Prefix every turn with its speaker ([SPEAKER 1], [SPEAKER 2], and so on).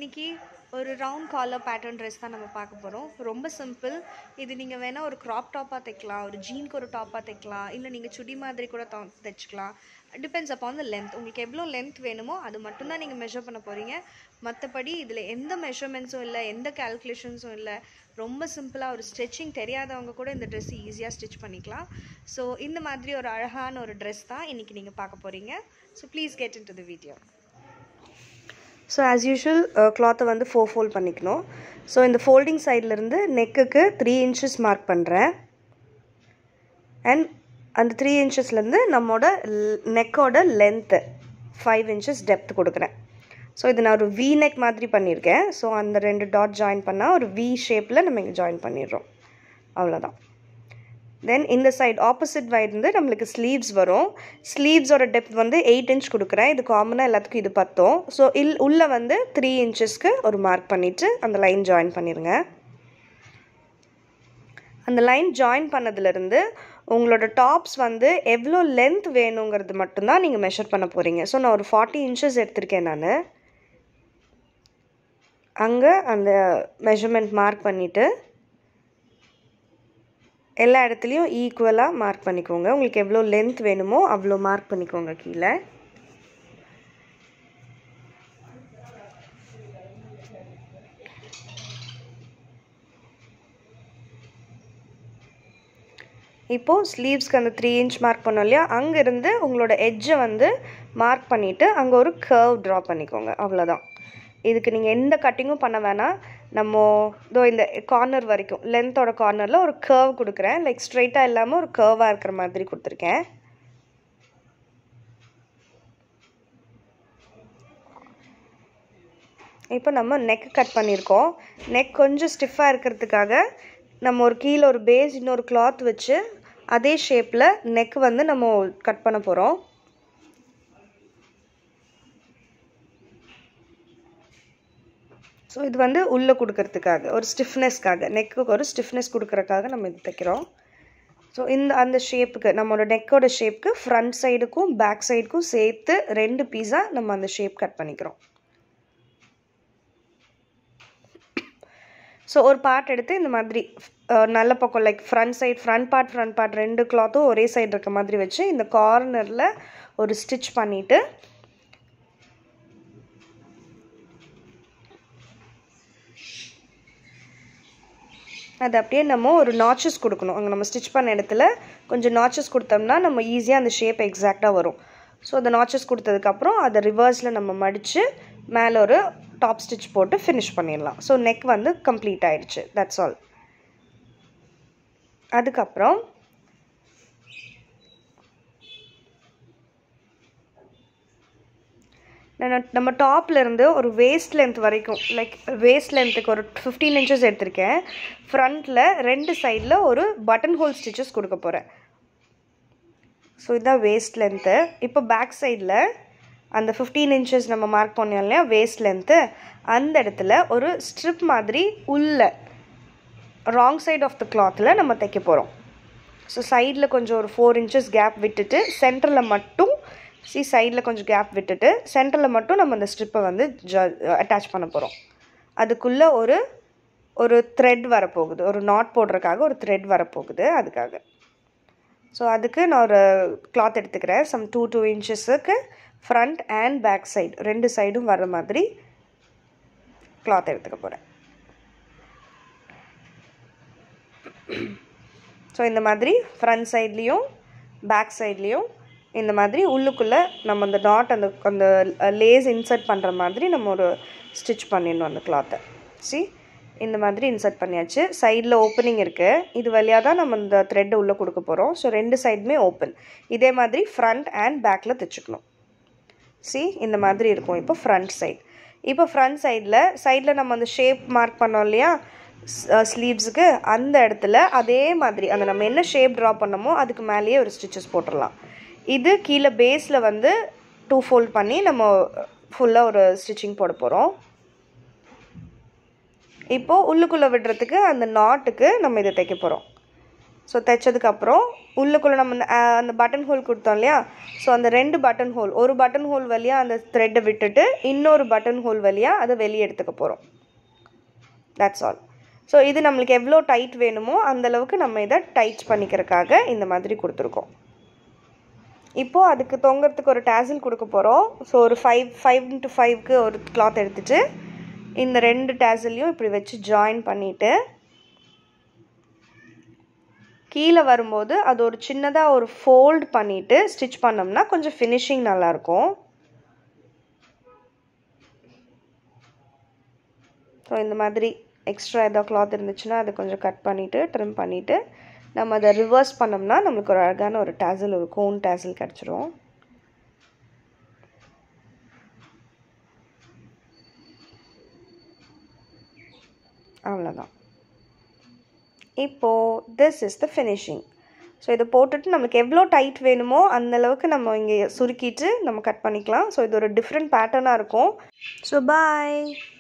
[SPEAKER 1] இன்னைக்கு ஒரு round collar pattern dress தான் நம்ம பார்க்க போகிறோம் ரொம்ப சிம்பிள் இது நீங்கள் வேணால் ஒரு க்ராப் டாப்பாக தைக்கலாம் ஒரு ஜீனுக்கு ஒரு டாப்பாக தைக்கலாம் இல்லை நீங்கள் சுடி மாதிரி கூட த தைச்சிக்கலாம் டிபெண்ட்ஸ் அப்பான் த லென்த் உங்களுக்கு எவ்வளோ லென்த் வேணுமோ அது மட்டும்தான் நீங்கள் மெஷர் பண்ண போகிறீங்க மற்றபடி இதில் எந்த மெஷர்மெண்ட்ஸும் இல்லை எந்த கால்குலேஷன்ஸும் இல்லை ரொம்ப சிம்பிளாக ஒரு ஸ்டிச்சிங் தெரியாதவங்க கூட இந்த ட்ரெஸ் ஈஸியாக ஸ்டிச் பண்ணிக்கலாம் ஸோ இந்த மாதிரி ஒரு அழகான ஒரு ட்ரெஸ் தான் இன்றைக்கி நீங்கள் பார்க்க போகிறீங்க so please get in to the video
[SPEAKER 2] so as usual கிளாத்தை வந்து ஃபோர் ஃபோல்ட் பண்ணிக்கணும் ஸோ இந்த ஃபோல்டிங் சைட்லேருந்து நெக்குக்கு த்ரீ இன்ச்சஸ் மார்க் பண்ணுறேன் அண்ட் அந்த த்ரீ இன்ச்சஸ்லேருந்து நம்மளோட நெக்கோட லென்த்து ஃபைவ் இன்ச்சஸ் டெப்த் கொடுக்குறேன் ஸோ இது நான் ஒரு வி நெக் மாதிரி பண்ணியிருக்கேன் ஸோ அந்த ரெண்டு டாட் ஜாயின் பண்ணால் ஒரு வி ஷேப்பில் நம்ம இங்கே ஜாயின் பண்ணிடுறோம் அவ்வளோதான் தென் இந்த சைடு ஆப்போசிட் வந்து நம்மளுக்கு ஸ்லீவ்ஸ் வரும் ஸ்லீவ்ஸோட டெப்த் வந்து எயிட் இன்ச் கொடுக்குறேன் இது காமனாக எல்லாத்துக்கும் இது பத்தும் ஸோ இல் உள்ளே வந்து த்ரீ இன்ச்சஸ்க்கு ஒரு மார்க் பண்ணிவிட்டு அந்த லைன் ஜாயின் பண்ணிடுங்க அந்த லைன் ஜாயின் பண்ணதுலேருந்து உங்களோட டாப்ஸ் வந்து எவ்வளோ லென்த் வேணுங்கிறது மட்டும்தான் நீங்கள் மெஷர் பண்ண போகிறீங்க ஸோ நான் ஒரு ஃபார்ட்டி இன்ச்சஸ் எடுத்திருக்கேன் நான் அங்கே அந்த மெஷர்மெண்ட் மார்க் பண்ணிவிட்டு எல்லா இடத்துலையும் ஈக்குவலாக மார்க் பண்ணிக்கோங்க உங்களுக்கு எவ்வளோ லென்த் வேணுமோ அவ்வளோ மார்க் பண்ணிக்கோங்க கீழே இப்போது ஸ்லீவ்ஸ்க்கு அந்த த்ரீ இன்ச் மார்க் பண்ணோம் இல்லையா அங்கேருந்து உங்களோட எட்ஜை வந்து மார்க் பண்ணிவிட்டு அங்கே ஒரு கர்வ் ட்ரா பண்ணிக்கோங்க அவ்வளோதான் இதுக்கு நீங்கள் எந்த கட்டிங்கும் பண்ண வேணாம் நம்ம இதோ இந்த கார்னர் வரைக்கும் லென்த்தோட கார்னரில் ஒரு கர்வ் கொடுக்குறேன் லைக் ஸ்ட்ரைட்டாக இல்லாமல் ஒரு கர்வாக இருக்கிற மாதிரி கொடுத்துருக்கேன் இப்போ நம்ம நெக் கட் பண்ணியிருக்கோம் நெக் கொஞ்சம் ஸ்டிஃபாக இருக்கிறதுக்காக நம்ம ஒரு கீழே ஒரு பேஸ் இன்னொரு கிளாத் வச்சு அதே ஷேப்பில் நெக் வந்து நம்ம கட் பண்ண போகிறோம் ஸோ இது வந்து உள்ளே கொடுக்கறதுக்காக ஒரு ஸ்டிஃப்னஸ்க்காக நெக்குக்கு ஒரு ஸ்டிஃப்னஸ் கொடுக்கறதுக்காக நம்ம இது தைக்கிறோம் ஸோ இந்த அந்த ஷேப்புக்கு நம்மளோட நெக்கோட ஷேப்புக்கு ஃப்ரண்ட் சைடுக்கும் பேக் சைடுக்கும் சேர்த்து ரெண்டு பீஸாக நம்ம அந்த ஷேப் கட் பண்ணிக்கிறோம் ஸோ ஒரு பார்ட் எடுத்து இந்த மாதிரி நல்ல பக்கம் like front side front part front part ரெண்டு கிளாத்தும் ஒரே சைடு இருக்க மாதிரி வச்சு இந்த கார்னரில் ஒரு ஸ்டிச் பண்ணிவிட்டு அது அப்படியே நம்ம ஒரு நாச்சஸ் கொடுக்கணும் அங்கே நம்ம ஸ்டிச் பண்ண இடத்துல கொஞ்சம் நாச்சஸ் கொடுத்தோம்னா நம்ம ஈஸியாக அந்த ஷேப் எக்ஸாக்டாக வரும் ஸோ அந்த நாச்சஸ் கொடுத்ததுக்கப்புறம் அதை ரிவர்ஸில் நம்ம மடித்து மேலே ஒரு டாப் ஸ்டிச் போட்டு ஃபினிஷ் பண்ணிடலாம் ஸோ நெக் வந்து கம்ப்ளீட் ஆயிடுச்சு தட்ஸ் ஆல் அதுக்கப்புறம் நம்ம டாப்லேருந்து ஒரு வேஸ்ட் லென்த் வரைக்கும் லைக் வேஸ்ட் லென்த்துக்கு ஒரு ஃபிஃப்டீன் இன்ச்சஸ் எடுத்திருக்கேன் ஃப்ரண்ட்டில் ரெண்டு சைடில் ஒரு பட்டன் ஹோல் ஸ்டிச்சஸ் கொடுக்க போகிறேன் ஸோ இதுதான் வேஸ்ட் லென்த்து இப்போ பேக் சைடில் அந்த ஃபிஃப்டீன் இன்ச்சஸ் நம்ம மார்க் பண்ணோம் இல்லையா வேஸ்ட் லென்த்து அந்த இடத்துல ஒரு ஸ்ட்ரிப் மாதிரி உள்ள ராங் சைட் ஆஃப் த கிளாத்தில் நம்ம தைக்க போகிறோம் ஸோ சைடில் கொஞ்சம் ஒரு ஃபோர் இன்ச்சஸ் கேப் விட்டுட்டு சென்டரில் மட்டும் சி சைடில் கொஞ்சம் கேப் விட்டுட்டு சென்டரில் மட்டும் நம்ம அந்த ஸ்ட்ரிப்பை வந்து ஜ அட்டாச் பண்ண போகிறோம் அதுக்குள்ளே ஒரு ஒரு த்ரெட் வரப்போகுது ஒரு நாட் போடுறதுக்காக ஒரு த்ரெட் வரப்போகுது அதுக்காக ஸோ அதுக்கு நான் ஒரு கிளாத் எடுத்துக்கிறேன் சம் டூ டூ இன்ச்சஸுக்கு ஃப்ரண்ட் அண்ட் பேக் சைடு ரெண்டு சைடும் வர மாதிரி கிளாத் எடுத்துக்க போகிறேன் ஸோ இந்த மாதிரி ஃப்ரண்ட் சைட்லேயும் பேக் சைட்லேயும் இந்த மாதிரி உள்ளுக்குள்ளே நம்ம அந்த டாட் அந்த அந்த லேஸ் இன்சர்ட் பண்ணுற மாதிரி நம்ம ஒரு ஸ்டிச் பண்ணிடணும் அந்த கிளாத்தை சி இந்த மாதிரி இன்சர்ட் பண்ணியாச்சு சைடில் ஓப்பனிங் இருக்குது இது வழியாக தான் நம்ம இந்த த்ரெட்டை உள்ளே கொடுக்க போகிறோம் ஸோ ரெண்டு சைடுமே ஓப்பன் இதே மாதிரி ஃப்ரண்ட் அண்ட் பேக்கில் தைச்சிக்கணும் சி இந்த மாதிரி இருக்கும் இப்போ ஃப்ரண்ட் சைட் இப்போ ஃப்ரண்ட் சைடில் சைடில் நம்ம அந்த ஷேப் மார்க் பண்ணோம் இல்லையா ஸ்லீவ்ஸுக்கு அந்த இடத்துல அதே மாதிரி அந்த நம்ம என்ன ஷேப் ட்ரா பண்ணமோ அதுக்கு மேலேயே ஒரு ஸ்டிச்சஸ் போட்டுடலாம் இது கீழே பேஸில் வந்து டூ ஃபோல்ட் பண்ணி நம்ம ஃபுல்லாக ஒரு ஸ்டிச்சிங் போட போகிறோம் இப்போது உள்ளுக்குள்ளே விடுறதுக்கு அந்த நாட்டுக்கு நம்ம இதை தைக்க போகிறோம் ஸோ தைச்சதுக்கப்புறம் உள்ளுக்குள்ளே நம்ம அந்த, அஹ், அந்த பட்டன் ஹோல் கொடுத்தோம் இல்லையா ஸோ அந்த ரெண்டு பட்டன் ஹோல் ஒரு பட்டன் ஹோல் வழியாக அந்த த்ரெட்டை விட்டுட்டு இன்னொரு பட்டன் ஹோல் வழியாக அதை வெளியே எடுத்துக்க போகிறோம் தட்ஸ் ஆல் ஸோ இது நம்மளுக்கு எவ்வளோ டைட் வேணுமோ அந்த அளவுக்கு நம்ம இதை டைட் பண்ணிக்கிறதுக்காக இந்த மாதிரி கொடுத்துருக்கோம் இப்போது அதுக்கு தொங்குறதுக்கு ஒரு டேசில் கொடுக்க போகிறோம் ஸோ ஒரு ஃபைவ் ஃபைவ் இன்ட்டு ஃபைவ்க்கு ஒரு கிளாத் எடுத்துட்டு இந்த ரெண்டு டேசிலையும் இப்படி வச்சு ஜாயின் பண்ணிவிட்டு கீழே வரும்போது அது ஒரு சின்னதாக ஒரு ஃபோல்ட் பண்ணிவிட்டு ஸ்டிச் பண்ணோம்னா கொஞ்சம் ஃபினிஷிங் நல்லாயிருக்கும் ஸோ இந்த மாதிரி எக்ஸ்ட்ரா ஏதோ கிளாத் இருந்துச்சுன்னா அதை கொஞ்சம் கட் பண்ணிவிட்டு ட்ரிம் பண்ணிவிட்டு நம்ம அதை ரிவர்ஸ் பண்ணோம்னா நம்மளுக்கு ஒரு அழகான ஒரு டேசல் ஒரு கோன் டேசல் கிடச்சிரும் அவ்வளோதான் இப்போது this is the finishing so இதை போட்டுட்டு நமக்கு எவ்வளோ டைட் வேணுமோ அந்த அளவுக்கு நம்ம இங்கே சுருக்கிட்டு நம்ம கட் பண்ணிக்கலாம் ஸோ இது ஒரு டிஃப்ரெண்ட் பேட்டர்னாக இருக்கும் ஸோ பாய்